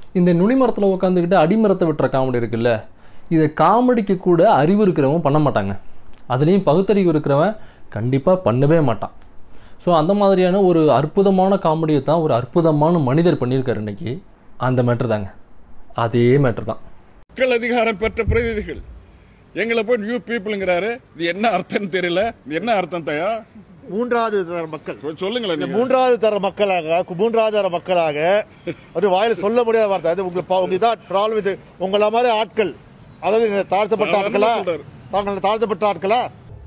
இந்த நுனிமரத்தில் உட்காந்துக்கிட்டு அடிமரத்தை விட்டுற காமெடி இருக்குல்ல இதை காமெடிக்கு கூட அறிவு இருக்கிறவன் பண்ண மாட்டாங்க அதுலேயும் பகுத்தறிவு இருக்கிறவன் கண்டிப்பாக பண்ணவே மாட்டான் ஸோ அந்த மாதிரியான ஒரு அற்புதமான காமெடியை தான் ஒரு அற்புதமான மனிதர் பண்ணியிருக்காரு இன்னைக்கு அந்த மேட்ரு தாங்க அதே மேட்ரு தான் மக்கள் அதிகாரம் பெற்ற பிரதிநிதிகள் எங்களை போய் நியூ பீப்புளுங்கிறாரு இது என்ன அர்த்தம் தெரியல இது என்ன அர்த்தம் தயா மூன்றாவது தர மக்கள் சொ- சொல்லுங்களேன் இந்த நீங்க. மூன்றாவது தர மக்களாக கு- மூன்றாவது தர மக்களாக ஒரு வாயில சொல்ல முடியாத வார்த்தை அது உங்களுக்கு பா- உங்களுக்கு தான் ப்ராப்ளம் இது உங்கள மாதிரி ஆட்கள் அதாவது இந்த தாழ்த்தப்பட்ட சாதாரணமா ஆட்களா சொல்றாரு. தாங்கள் தாழ்த்தப்பட்ட ஆட்களா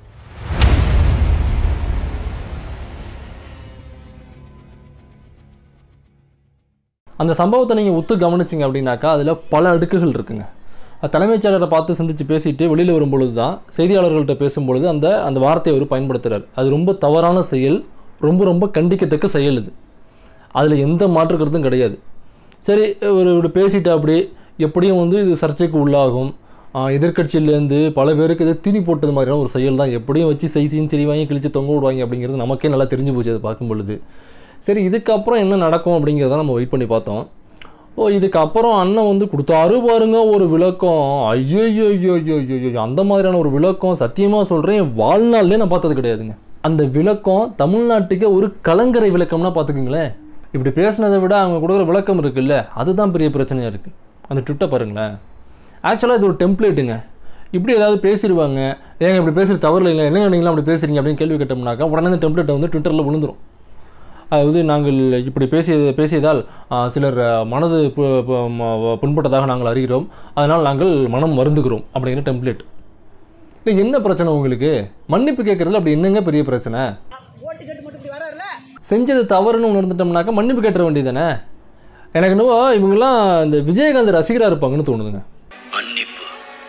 அந்த சம்பவத்தை நீங்கள் ஒத்து கவனிச்சிங்க அப்படின்னாக்கா அதில் பல அடுக்குகள் இருக்குங்க அது தலைமைச் செயலரை பார்த்து சந்தித்து பேசிட்டு வெளியில் வரும்பொழுது தான் செய்தியாளர்கள்ட்ட பேசும்பொழுது அந்த அந்த வார்த்தையை அவர் பயன்படுத்துகிறார் அது ரொம்ப தவறான செயல் ரொம்ப ரொம்ப கண்டிக்கத்தக்க செயல் இது அதில் எந்த மாற்று கருத்தும் கிடையாது சரி ஒரு ஒரு பேசிட்டு அப்படி எப்படியும் வந்து இது சர்ச்சைக்கு உள்ளாகும் ஆஹ் எதிர்க்கட்சியிலேருந்து பல பேருக்கு இது தீனி போட்டது மாதிரியான ஒரு செயல் தான் எப்படியும் வச்சு செய்தியும் சரி வாங்கி கிழிச்சு தொங்க விடுவாங்க அப்படிங்கிறது நமக்கே நல்லா தெரிஞ்சு போச்சு அதை பார்க்கும் பொழுது சரி இதுக்கப்புறம் என்ன நடக்கும் அப்படிங்கிறத நம்ம வெயிட் பண்ணி பார்த்தோம் ஓ இதுக்கப்புறம் அண்ணன் வந்து கொடுத்தாரு பாருங்க ஒரு விளக்கம் ஐயோ ஐயோ ஐயோ ஐயோ ஐயோ அந்த மாதிரியான ஒரு விளக்கம் சத்தியமாக சொல்கிறேன் என் வாழ்நாள்லேயே நான் பார்த்தது கிடையாதுங்க அந்த விளக்கம் தமிழ்நாட்டுக்கு ஒரு கலங்கரை விளக்கம்னா பார்த்துக்குங்களேன் இப்படி பேசுனதை விட அவங்க கொடுக்குற விளக்கம் இருக்குல்ல அதுதான் பெரிய பிரச்சனையாக இருக்குது அந்த ட்விட்டை பாருங்களேன் ஆக்சுவலாக இது ஒரு டெம்ப்ளேட்டுங்க இப்படி ஏதாவது பேசிடுவாங்க ஏங்க இப்படி பேசுறது தவறு இல்லைங்க என்ன நீங்களாம் அப்படி பேசுறீங்க அப்படின்னு கேள்வி கேட்டோம்னாக்கா உடனே அந்த டெம்ப்ளேட்டை வந்து ட்விட்டரில் விழுந்துரும் அதாவது நாங்கள் இப்படி பேசிய பேசியதால் ஆ, சிலர் ஆ, மனது பு- பு- ம- புண்பட்டதாக நாங்கள் அறிகிறோம் அதனால் நாங்கள் மனம் வருந்துகிறோம் அப்படிங்கிற டெம்ப்ளேட் இல்லை என்ன பிரச்சனை உங்களுக்கு மன்னிப்பு கேட்கறதுல அப்படி என்னங்க பெரிய பிரச்சனை ஓட்டு கேட்டு மட்டும் இப்படி வராருல்ல செஞ்சது தவறுன்னு உணர்ந்துட்டோம்னாக்கா மன்னிப்பு கேட்டுற வேண்டியதானே எனக்கு என்னவோ இவங்கெல்லாம் இந்த விஜயகாந்த் ரசிகராக இருப்பாங்கன்னு தோணுதுங்க மன்னிப்பு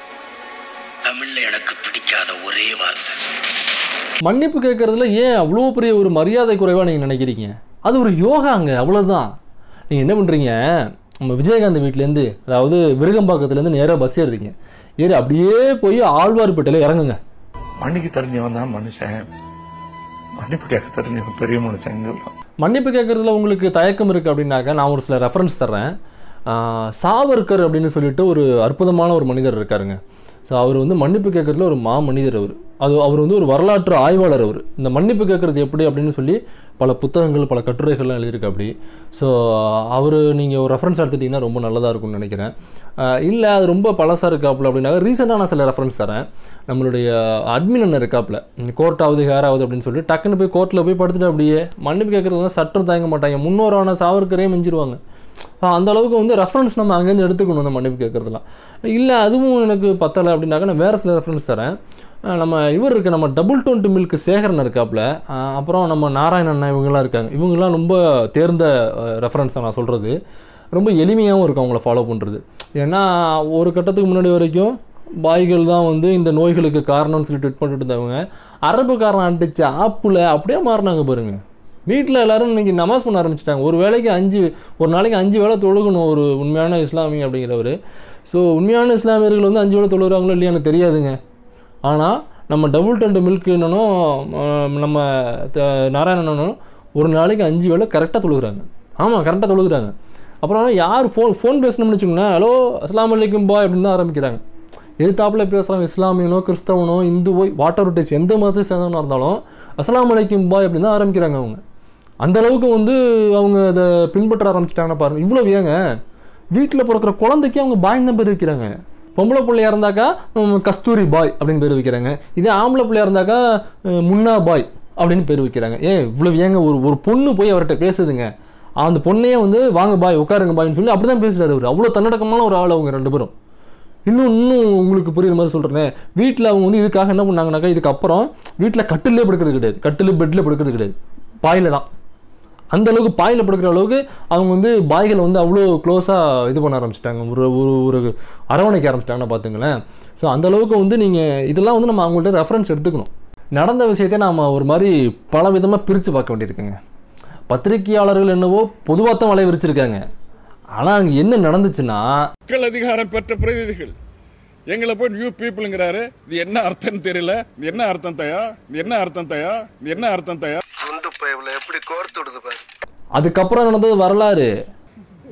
தமிழ்ல எனக்கு பிடிக்காத ஒரே வார்த்தை மன்னிப்பு கேட்கறதுல ஏன் அவ்வளோ பெரிய ஒரு மரியாதை குறைவாக நீங்கள் நினைக்கிறீங்க அது ஒரு யோகாங்க அவ்வளோதான் நீங்கள் என்ன பண்ணுறீங்க நம்ம விஜயகாந்த் வீட்டிலேருந்து அதாவது விருகம்பாக்கத்துலேருந்து நேராக பஸ் ஏறுறீங்க ஏறி அப்படியே போய் ஆழ்வார்பேட்டையில் இறங்குங்க மன்னிக்க தெரிஞ்சவன் தான் மனுஷன் மன்னிப்பு கேட்க தெரிஞ்சவன் பெரிய மனுஷன் மன்னிப்பு கேட்குறதுல உங்களுக்கு தயக்கம் இருக்குது அப்படின்னாக்கா நான் ஒரு சில ரெஃபரன்ஸ் தர்றேன் ஆஹ் சாவர்கர் அப்படின்னு சொல்லிட்டு ஒரு அற்புதமான ஒரு மனிதர் இருக்காருங்க ஸோ அவர் வந்து மன்னிப்பு கேட்குறதுல ஒரு மா மனிதர் அவர் அது அவர் வந்து ஒரு வரலாற்று ஆய்வாளர் அவர் இந்த மன்னிப்பு கேட்குறது எப்படி அப்படின்னு சொல்லி பல புத்தகங்கள் பல கட்டுரைகள்லாம் எழுதியிருக்கு அப்படி ஸோ அவர் நீங்கள் ஒரு ரெஃபரன்ஸ் எடுத்துட்டிங்கன்னா ரொம்ப நல்லதாக இருக்கும்னு நினைக்கிறேன் இல்லை அது ரொம்ப பழசாக இருக்காப்புல அப்படின்னாக்க ரீசெண்டாக நான் சில ரெஃபரன்ஸ் தரேன் நம்மளுடைய அட்மின் அண்ணன் இருக்காப்புல கோர்ட் ஆகுது ஹேர் ஆகுது அப்படின்னு சொல்லி டக்குன்னு போய் கோர்ட்டில் போய் படுத்துட்டு அப்படியே மன்னிப்பு கேட்குறது வந்து சட்டம் தயங்க மாட்டாங்க முன்னோரான சாவர்க்கரையே மிஞ்சிருவாங்க ஆ, அந்த அளவுக்கு வந்து ரெஃபரன்ஸ் நம்ம அங்கேருந்து எடுத்துக்கணும் அந்த மன்னிப்பு கேட்குறதுலாம் இல்லை அதுவும் எனக்கு பத்தலை அப்படின்னாக்க நான் வேறு சில ரெஃபரன்ஸ் தரேன் ஆ, நம்ம இவர் இருக்கு நம்ம டபுள் டுவெண்ட்டி மில்க் சேகரன் இருக்காப்புல ஆ, அப்புறம் நம்ம நாராயண அண்ணா இவங்கெல்லாம் இருக்காங்க இவங்கெல்லாம் ரொம்ப தேர்ந்த ரெஃபரன்ஸ் தான் நான் சொல்கிறது ரொம்ப எளிமையாகவும் இருக்கும் அவங்கள ஃபாலோ பண்ணுறது ஏன்னா ஒரு கட்டத்துக்கு முன்னாடி வரைக்கும் பாய்கள் தான் வந்து இந்த நோய்களுக்கு காரணம்னு சொல்லி ட்ரீட் பண்ணிட்டு இருந்தவங்க அரபுக்காரன் அடிச்ச ஆப்பில் அப்படியே மாறினாங்க பாருங்க வீட்டில் எல்லாரும் இன்னைக்கு நமாஸ் பண்ண ஆரம்பிச்சிட்டாங்க ஒரு வேளைக்கு அஞ்சு ஒரு நாளைக்கு அஞ்சு வேளை தொழுகணும் ஒரு உண்மையான இஸ்லாமி அப்படிங்கிறவர் ஸோ உண்மையான இஸ்லாமியர்கள் வந்து அஞ்சு வேளை தொழுகிறாங்களோ இல்லையா எனக்கு தெரியாதுங்க ஆனால் நம்ம டபுள் டென்ட் மில்க் என்னனும் நம்ம த- நாராயணனும் ஒரு நாளைக்கு அஞ்சு வேளை கரெக்டாக தொழுகிறாங்க ஆமாம் கரெக்டாக தொழுகிறாங்க அப்புறம் யார் ஃபோன் ஃபோன் பேசணும்னு வச்சுக்கோங்களேன் ஹலோ அஸ்லாம் வலைக்கும் பாய் அப்படின்னு தான் ஆரம்பிக்கிறாங்க எதிர்த்தாப்புல பேசுகிறவங்க இஸ்லாமியனோ கிறிஸ்தவனோ இந்துவோ வாட்டர் டச் எந்த மதத்தை சேர்ந்தவனாக இருந்தாலும் அஸ்லாம் வலைக்கும் பாய் அப்படின்னு தான் ஆரம்பிக்கிறாங்க அவங்க அந்த அளவுக்கு வந்து அவங்க அதை பின்பற்ற ஆரம்பிச்சிட்டாங்கன்னா பாருங்க இவ்வளோ ஏங்க வீட்டில் பிறக்கிற குழந்தைக்கு அவங்க பாய் தான் பேர் வைக்கிறாங்க பொம்பளை பிள்ளையா இருந்தாக்கா உம், கஸ்தூரி பாய் அப்படின்னு பேர் வைக்கிறாங்க இதே ஆம்பளை பிள்ளையா இருந்தாக்கா அஹ், முன்னா பாய் அப்படின்னு பேர் வைக்கிறாங்க ஏன் இவ்வளோ ஏங்க ஒரு ஒரு பொண்ணு போய் அவர்கிட்ட பேசுதுங்க அந்த பொண்ணையே வந்து வாங்க பாய் உட்காருங்க பாய்ன்னு சொல்லி அப்படி தான் பேசுறாரு அவர் அவ்வளோ தன்னடக்கமான ஒரு ஆள் அவங்க ரெண்டு பேரும் இன்னும் இன்னும் உங்களுக்கு புரியுற மாதிரி சொல்கிறேன் வீட்டில் அவங்க வந்து இதுக்காக என்ன பண்ணாங்கனாக்கா இதுக்கப்புறம் வீட்டில் கட்டிலே படுக்கிறது கிடையாது கட்டில் பெட்டில் படுக்கிறது கிடையாது பாயில் தான் அந்த அளவுக்கு பாயில் படுக்கிற அளவுக்கு அவங்க வந்து பாய்களை வந்து அவ்வளோ க்ளோஸாக இது பண்ண ஆரம்பிச்சிட்டாங்க ஒரு ஒரு ஒரு அரவணைக்க ஆரம்பிச்சிட்டாங்கன்னா பார்த்துங்களேன் ஸோ அந்த அளவுக்கு வந்து நீங்கள் இதெல்லாம் வந்து நம்ம அவங்கள்ட்ட ரெஃபரன்ஸ் எடுத்துக்கணும் நடந்த விஷயத்தை நாம் ஒரு மாதிரி பல விதமாக பிரித்து பார்க்க வேண்டியிருக்குங்க பத்திரிகையாளர்கள் என்னவோ பொதுவாக தான் வலை விரிச்சிருக்காங்க ஆனால் அங்கே என்ன நடந்துச்சுன்னா மக்கள் அதிகாரம் பெற்ற பிரதிநிதிகள் எங்களை போய் நியூ பீப்புளுங்கிறாரு இது என்ன அர்த்தம் தெரியல இது என்ன அர்த்தம் தயா இது என்ன அர்த்தம் தயா இது என்ன அர்த்தம் தயா குண்டு பயவுல எப்படி கோர்த்து விடுது பாரு அதுக்கப்புறம் நடந்தது வரலாறு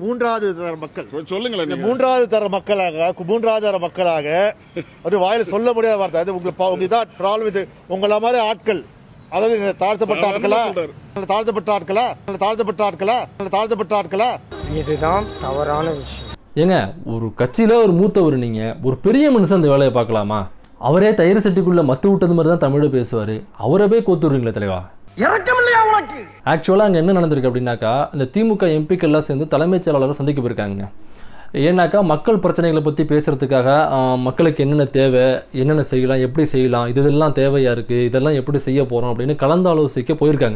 மூன்றாவது தர மக்கள் சொல்லுங்களேன் இந்த நீங்க. மூன்றாவது தர மக்களாக கு- மூன்றாவது தர மக்களாக ஒரு வாயில சொல்ல முடியாத வார்த்தை அது உங்களுக்கு உங்களுக்கு இதான் ப்ராப்ளம் இது உங்கள மாதிரி ஆட்கள் அதாவது இந்த தாழ்த்தப்பட்ட சாதாரணமா ஆட்களா சொல்றாரு. தாழ்த்தப்பட்ட ஆட்களா தாழ்த்தப்பட்ட ஆட்களா தாழ்த்தப்பட்ட ஆட்களா இதுதான் தவறான விஷயம் ஏங்க ஒரு கட்சியில் ஒரு மூத்தவர் நீங்கள் ஒரு பெரிய மனுஷன் அந்த வேலையை பார்க்கலாமா அவரே தயிர் சட்டிக்குள்ளே மத்து விட்டது மாதிரி தான் தமிழ் பேசுவார் அவரை போய் கோத்துடுறீங்களே தலைவா ஆக்சுவலாக அங்கே என்ன நடந்திருக்கு அப்படின்னாக்கா இந்த திமுக எம்பிக்கள்லாம் சேர்ந்து தலைமைச் செயலாளரை சந்திக்க போயிருக்காங்க ஏன்னாக்கா மக்கள் பிரச்சனைகளை பற்றி பேசுகிறதுக்காக மக்களுக்கு என்னென்ன தேவை என்னென்ன செய்யலாம் எப்படி செய்யலாம் இது இதெல்லாம் தேவையாக இருக்குது இதெல்லாம் எப்படி செய்ய போகிறோம் அப்படின்னு கலந்து ஆலோசிக்க போயிருக்காங்க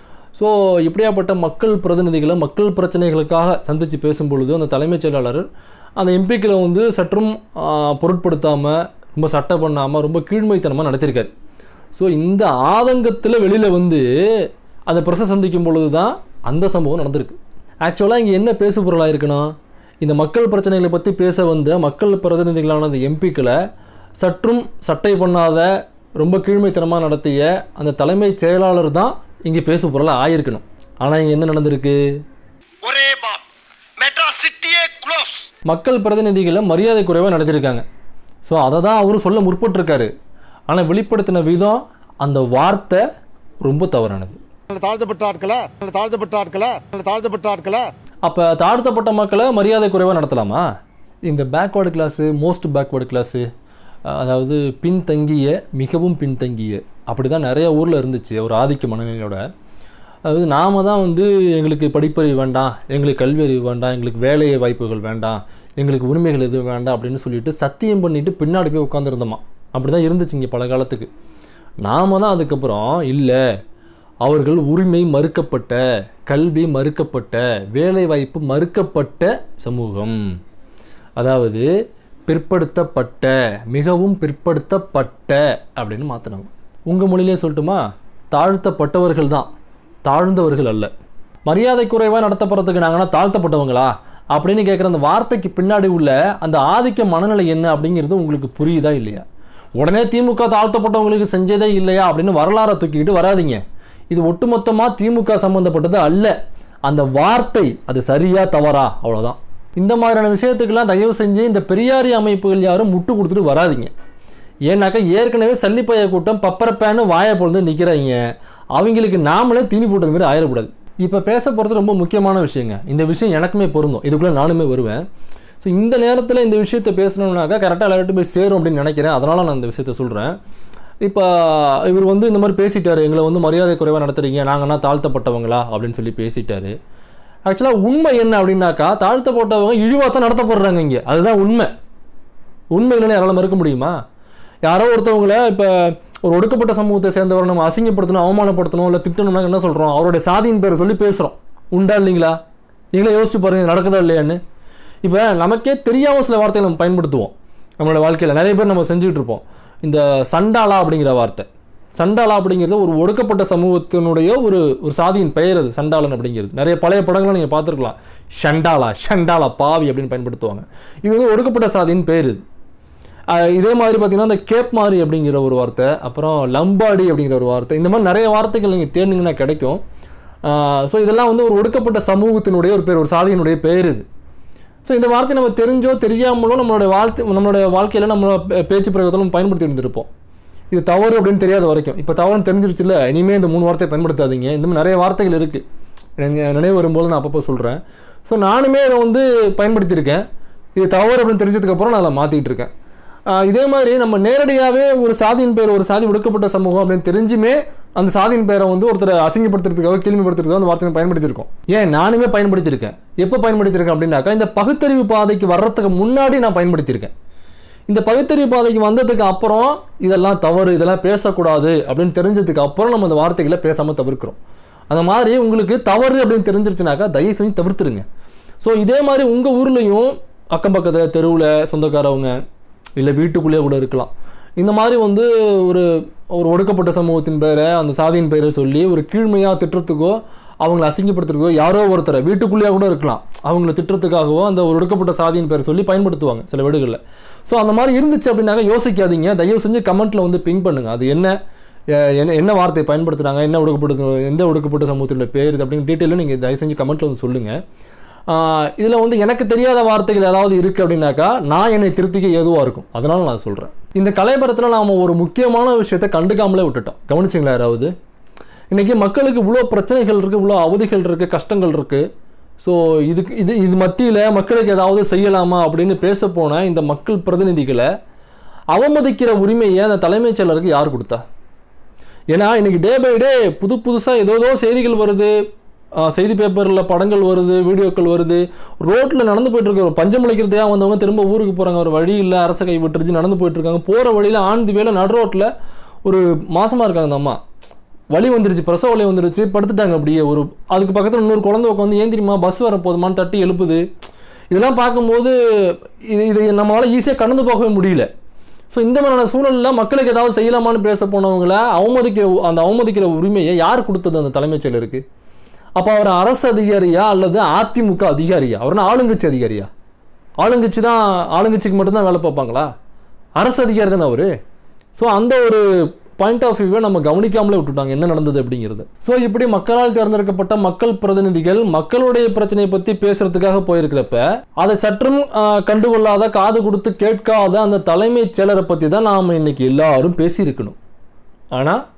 ஸோ இப்படியாப்பட்ட மக்கள் பிரதிநிதிகளை மக்கள் பிரச்சனைகளுக்காக சந்தித்து பேசும்பொழுது அந்த தலைமைச் செயலாளர் அந்த எம்பிக்களை வந்து சற்றும் பொருட்படுத்தாமல் ரொம்ப சட்டை பண்ணாமல் ரொம்ப கீழ்மைத்தனமாக நடத்தியிருக்காரு ஸோ இந்த ஆதங்கத்தில் வெளியில் வந்து அந்த பிரச சந்திக்கும் பொழுது தான் அந்த சம்பவம் நடந்திருக்கு ஆக்சுவலாக இங்கே என்ன பேசு பொருளாக இருக்கணும் இந்த மக்கள் பிரச்சனைகளை பற்றி பேச வந்த மக்கள் பிரதிநிதிகளான அந்த எம்பிக்களை சற்றும் சட்டை பண்ணாத ரொம்ப கீழ்மைத்தனமாக நடத்திய அந்த தலைமைச் செயலாளர் தான் இங்கே பேசு பொருளாக ஆயிருக்கணும் ஆனால் இங்கே என்ன நடந்திருக்கு ஒரே பாம் மெட்ராஸ் சிட்டியே க்ளோஸ் மக்கள் பிரதிநிதிகளை மரியாதை குறைவாக நடத்தியிருக்காங்க ஸோ அதை தான் அவரும் சொல்ல முற்பட்டிருக்காரு ஆனால் வெளிப்படுத்தின விதம் அந்த வார்த்தை ரொம்ப தவறானது தாழ்த்தப்பட்ட ஆட்களா தாழ்த்தப்பட்ட ஆட்களா தாழ்த்தப்பட்ட ஆட்களா அப்போ தாழ்த்தப்பட்ட மக்களை மரியாதை குறைவாக நடத்தலாமா இந்த backward class most backward class அதாவது பின்தங்கிய மிகவும் பின்தங்கிய அப்படி தான் நிறைய ஊரில் இருந்துச்சு ஒரு ஆதிக்க மனநிலையோட அதாவது நாம தான் வந்து எங்களுக்கு படிப்பறிவு வேண்டாம் எங்களுக்கு கல்வி அறிவு வேண்டாம் எங்களுக்கு வேலை வாய்ப்புகள் வேண்டாம் எங்களுக்கு உரிமைகள் எதுவும் வேண்டாம் அப்படின்னு சொல்லிட்டு சத்தியம் பண்ணிட்டு பின்னாடி போய் உட்காந்துருந்தோமா அப்படி தான் இருந்துச்சு இங்கே பல காலத்துக்கு நாம தான் அதுக்கப்புறம் இல்லை அவர்கள் உரிமை மறுக்கப்பட்ட கல்வி மறுக்கப்பட்ட வேலைவாய்ப்பு மறுக்கப்பட்ட சமூகம் அதாவது பிற்படுத்தப்பட்ட மிகவும் பிற்படுத்தப்பட்ட அப்படின்னு மாற்றினாங்க உங்கள் மொழியிலே சொல்லட்டுமா தாழ்த்தப்பட்டவர்கள் தான் தாழ்ந்தவர்கள் அல்ல மரியாதை குறைவாக நடத்தப்படுறதுக்கு நாங்கன்னா தாழ்த்தப்பட்டவங்களா அப்படின்னு கேட்குற அந்த வார்த்தைக்கு பின்னாடி உள்ள அந்த ஆதிக்க மனநிலை என்ன அப்படிங்கிறது உங்களுக்கு புரியுதா இல்லையா உடனே திமுக தாழ்த்தப்பட்டவங்களுக்கு செஞ்சதே இல்லையா அப்படின்னு வரலாறை தூக்கிக்கிட்டு வராதீங்க இது ஒட்டுமொத்தமாக திமுக சம்மந்தப்பட்டது அல்ல அந்த வார்த்தை அது சரியா தவறா அவ்வளோதான் இந்த மாதிரியான விஷயத்துக்கெல்லாம் தயவு செஞ்சு இந்த பெரியாரி அமைப்புகள் யாரும் முட்டு கொடுத்துட்டு வராதீங்க ஏன்னாக்கா ஏற்கனவே சல்லிப்பைய கூட்டம் பப்பரப்பேன்னு வாயை பொழுது நிற்கிறாங்க அவங்களுக்கு நாமளே தீனி போட்டது மாதிரி ஆயிடக்கூடாது இப்போ பேச போகிறது ரொம்ப முக்கியமான விஷயங்க இந்த விஷயம் எனக்குமே பொருந்தும் இதுக்குள்ளே நானுமே வருவேன் ஸோ இந்த நேரத்தில் இந்த விஷயத்தை பேசணும்னாக்கா கரெக்டாக எல்லார்ட்டும் போய் சேரும் அப்படின்னு நினைக்கிறேன் அதனால் நான் இந்த விஷயத்த சொல்கிறேன் இப்போ இவர் வந்து இந்த மாதிரி பேசிட்டாரு எங்களை வந்து மரியாதை குறைவாக நடத்துறீங்க நாங்கன்னா தாழ்த்தப்பட்டவங்களா அப்படின்னு சொல்லி பேசிட்டாரு ஆக்சுவலாக உண்மை என்ன அப்படின்னாக்கா தாழ்த்தப்பட்டவங்க இழிவாக தான் நடத்தப்படுறாங்க இங்கே அதுதான் உண்மை உண்மை இல்லைன்னு யாரால மறுக்க முடியுமா யாரோ ஒருத்தவங்கள இப்போ ஒரு ஒடுக்கப்பட்ட சமூகத்தை சேர்ந்தவரை நம்ம அசிங்கப்படுத்தணும் அவமானப்படுத்தணும் இல்லை திட்டணும்னா என்ன சொல்கிறோம் அவருடைய சாதியின் பேரை சொல்லி பேசுகிறோம் உண்டா இல்லைங்களா நீங்களே யோசிச்சு பாருங்க இது நடக்குதா இல்லையான்னு இப்போ நமக்கே தெரியாமல் சில வார்த்தைகளை நம்ம பயன்படுத்துவோம் நம்மளோட வாழ்க்கையில் நிறைய பேர் நம்ம செஞ்சுக்கிட்டு இருப்போம் இந்த சண்டாலா அப்படிங்கிற வார்த்தை சண்டாலா அப்படிங்கிறது ஒரு ஒடுக்கப்பட்ட சமூகத்தினுடைய ஒரு ஒரு சாதியின் பெயர் அது சண்டாளன் அப்படிங்கிறது நிறைய பழைய படங்களை நீங்கள் பார்த்துருக்கலாம் ஷண்டாலா ஷண்டாலா பாவி அப்படின்னு பயன்படுத்துவாங்க இது வந்து ஒடுக்கப்பட்ட சாதியின் பேர் இது அஹ் இதே மாதிரி பார்த்தீங்கன்னா இந்த கேப் மாரி அப்படிங்கிற ஒரு வார்த்தை அப்புறம் லம்பாடி அப்படிங்கிற ஒரு வார்த்தை இந்த மாதிரி நிறைய வார்த்தைகள் நீங்கள் தேடினீங்கன்னா கிடைக்கும் ஸோ இதெல்லாம் வந்து ஒரு ஒடுக்கப்பட்ட சமூகத்தினுடைய ஒரு பேர் ஒரு சாதியினுடைய பேர் இது ஸோ இந்த வார்த்தை நம்ம தெரிஞ்சோ தெரியாமலோ நம்மளோட வாழ்க்கை நம்மளோட வாழ்க்கையில் நம்மளோட பே- பேச்சு பிரயோகத்தில் நம்ம பயன்படுத்தி இருந்திருப்போம் இது தவறு அப்படின்னு தெரியாத வரைக்கும் இப்போ தவறுன்னு தெரிஞ்சிருச்சுல்ல இனிமேல் இந்த மூணு வார்த்தையை பயன்படுத்தாதீங்க இந்த மாதிரி நிறைய வார்த்தைகள் இருக்குது எனக்கு நினைவு வரும்போது நான் அப்பப்போ சொல்கிறேன் ஸோ நானுமே இதை வந்து பயன்படுத்தியிருக்கேன் இது தவறு அப்படின்னு தெரிஞ்சதுக்கப்புறம் நான் அதை மாற்றிட்டு இருக்கேன் ஆஹ் இதே மாதிரி நம்ம நேரடியாகவே ஒரு சாதியின் பேர் ஒரு சாதி ஒடுக்கப்பட்ட சமூகம் அப்படின்னு தெரிஞ்சுமே அந்த சாதியின் பேரை வந்து ஒருத்தரை அசிங்கப்படுத்துறதுக்காக கேள்விப்படுத்துறதுக்காக அந்த வார்த்தையை பயன்படுத்தியிருக்கோம் ஏன் நானுமே பயன்படுத்தியிருக்கேன் எப்போ பயன்படுத்தியிருக்கேன் அப்படின்னாக்கா இந்த பகுத்தறிவு பாதைக்கு வர்றதுக்கு முன்னாடி நான் பயன்படுத்தியிருக்கேன் இந்த பகுத்தறிவு பாதைக்கு வந்ததுக்கு அப்புறம் இதெல்லாம் தவறு இதெல்லாம் பேசக்கூடாது அப்படின்னு தெரிஞ்சதுக்கு அப்புறம் நம்ம இந்த வார்த்தைகளை பேசாமல் தவிர்க்கிறோம் அந்த மாதிரி உங்களுக்கு தவறு அப்படின்னு தெரிஞ்சிருச்சுனாக்கா தயவு செஞ்சு தவிர்த்துருங்க ஸோ இதே மாதிரி உங்கள் ஊர்லேயும் அக்கம் பக்கத்தில் தெருவில் சொந்தக்காரவங்க இல்லை வீட்டுக்குள்ளேயே கூட இருக்கலாம் இந்த மாதிரி வந்து ஒரு ஒரு ஒடுக்கப்பட்ட சமூகத்தின் பேரை அந்த சாதியின் பேரை சொல்லி ஒரு கீழ்மையாக திட்டுறதுக்கோ அவங்கள அசிங்கப்படுத்துறதுக்கோ யாரோ ஒருத்தரை வீட்டுக்குள்ளேயே கூட இருக்கலாம் அவங்கள திட்டுறதுக்காகவோ அந்த ஒரு ஒடுக்கப்பட்ட சாதியின் பேரை சொல்லி பயன்படுத்துவாங்க சில வீடுகளில் ஸோ அந்த மாதிரி இருந்துச்சு அப்படின்னாக்க யோசிக்காதீங்க தயவு செஞ்சு கமெண்ட்டில் வந்து பிங் பண்ணுங்க அது என்ன அஹ் என்ன என்ன வார்த்தையை பயன்படுத்துகிறாங்க என்ன ஒடுக்கப்பட்ட எந்த ஒடுக்கப்பட்ட சமூகத்தினுடைய பேர் இது அப்படின்னு டீட்டெயிலும் நீங்கள் தயவு செஞ்சு கமெண்ட்டில் வந்து சொல்லுங்கள் இதில் வந்து எனக்கு தெரியாத வார்த்தைகள் ஏதாவது இருக்குது அப்படின்னாக்கா நான் என்னை திருத்திக்க ஏதுவாக இருக்கும் அதனால நான் சொல்கிறேன் இந்த கலைபரத்தில் நாம் ஒரு முக்கியமான விஷயத்தை கண்டுக்காமலே விட்டுட்டோம் கவனிச்சிங்களா யாராவது இன்றைக்கி மக்களுக்கு இவ்வளோ பிரச்சனைகள் இருக்குது இவ்வளோ அவதிகள் இருக்குது கஷ்டங்கள் இருக்குது ஸோ இதுக்கு இது இது மத்தியில் மக்களுக்கு ஏதாவது செய்யலாமா அப்படின்னு பேச போன இந்த மக்கள் பிரதிநிதிகளை அவமதிக்கிற உரிமையை அந்த தலைமைச் செயலருக்கு யார் கொடுத்தா ஏன்னா இன்னைக்கு டே பை டே புது புதுசாக ஏதோ ஏதோ செய்திகள் வருது ஆஹ் செய்தி பேப்பரில் படங்கள் வருது வீடியோக்கள் வருது ரோட்டில் நடந்து போயிட்டு இருக்க ஒரு பஞ்சம் முளைக்கிறதுக்காக வந்தவங்க திரும்ப ஊருக்கு போகிறாங்க ஒரு வழி இல்லை அரச கை விட்டுருச்சு நடந்து போயிட்டு இருக்காங்க போகிற வழியில் ஆண்டி வேலை நடு ரோட்டில் ஒரு மாசமாக இருக்காங்க அந்த அம்மா வலி வந்துருச்சு பிரசவ வலி வந்துருச்சு படுத்துட்டாங்க அப்படியே ஒரு அதுக்கு பக்கத்தில் இன்னொரு குழந்தை உட்காந்து ஏன் தெரியுமா பஸ் வர போதுமான்னு தட்டி எழுப்புது இதெல்லாம் பார்க்கும்போது இது இது நம்மளால் ஈஸியாக கடந்து போகவே முடியல ஸோ இந்த மாதிரியான சூழலில் மக்களுக்கு ஏதாவது செய்யலாமான்னு பேச போனவங்கள அவமதிக்கிற அந்த அவமதிக்கிற உரிமையை யார் கொடுத்தது அந்த தலைமைச் செயலருக்கு அப்போ அவர் அரசு அதிகாரியா அல்லது அதிமுக அதிகாரியா அவர்னா ஆளுங்கட்சி அதிகாரியா ஆளுங்கட்சி தான் ஆளுங்கட்சிக்கு மட்டும்தான் வேலை பார்ப்பாங்களா அரசு அதிகாரி தானே அவர் ஸோ அந்த ஒரு பாயிண்ட் ஆஃப் வியூவை நம்ம கவனிக்காமலே விட்டுட்டாங்க என்ன நடந்தது அப்படிங்கிறது ஸோ இப்படி மக்களால் தேர்ந்தெடுக்கப்பட்ட மக்கள் பிரதிநிதிகள் மக்களுடைய பிரச்சனையை பற்றி பேசுறதுக்காக போயிருக்கிறப்ப அதை சற்றும் ஆஹ், கண்டுகொள்ளாத காது கொடுத்து கேட்காத அந்த தலைமைச் செயலரை பற்றி தான் நாம் இன்னைக்கு எல்லாரும் பேசியிருக்கணும் ஆனால்